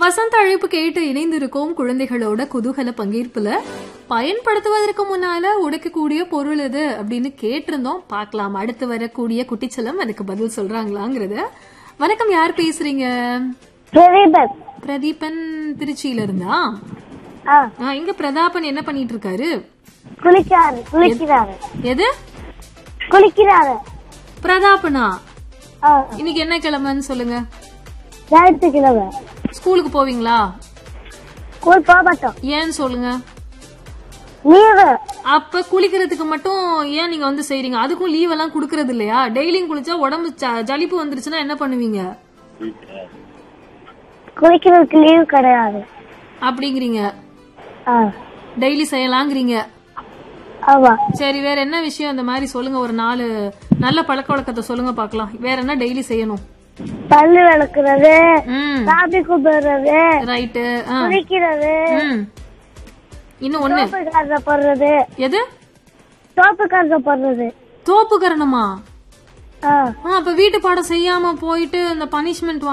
வசந்த அழைப்பு கேட்டு இணைந்திருக்கோம் குழந்தைகளோட குதூகல பங்கேற்புல பயன்படுத்துவதற்கு முன்னால உடைக்கக்கூடிய பொருள் எது அப்படின்னு கேட்டிருந்தோம் பார்க்கலாம் அடுத்து வரக்கூடிய குட்டிச்சலம் அதுக்கு பதில் சொல்றாங்களாங்கிறத வணக்கம் யார் பேசுறீங்க பிரதீபன் பிரதீபன் திருச்சியில இருந்தா ஆ ஆ, இங்க பிரதாபன் என்ன பண்ணிட்டு இருக்காரு குளிக்கிறாரு குளிக்கிறாரு எது குளிக்கிறாரு பிரதாபனா ஆ இன்னைக்கு என்ன கிழமைன்னு சொல்லுங்க ஞாயிற்றுக்கிழமை ஸ்கூலுக்கு போவீங்களா ஸ்கூல் போக மாட்டோம் ஏன்னு சொல்லுங்க லீவு அப்ப குளிக்கிறதுக்கு மட்டும் ஏன் நீங்க வந்து செய்றீங்க அதுக்கும் லீவ் எல்லாம் குடுக்கறது இல்லையா டெய்லியும் குளிச்சா உடம்பு ச- ஜலிப்பு வந்துருச்சுன்னா என்ன பண்ணுவீங்க குளிக்கிறதுக்கு லீவு கிடையாது அப்படிங்கிறீங்க ஆ டெய்லி செய்யலாங்கிறீங்க ஆமா சரி வேற என்ன விஷயம் இந்த மாதிரி சொல்லுங்க ஒரு நாலு நல்ல பழக்க வழக்கத்தை சொல்லுங்க பார்க்கலாம் வேற என்ன டெய்லி செய்யணும் பல்லு விளக்குறது ம் சாமி கும்பிடுறது ரைட்டு ஆ குளிக்கிறது ம் இன்னும் ஒண்ணு சோப்பு காசை போடுறது எது சோப்பு காசை போடுறது தோப்பு கரணமா ஆ ஆ, அப்ப வீட்டு பாடம் செய்யாம போயிட்டு இந்த பனிஷ்மெண்ட்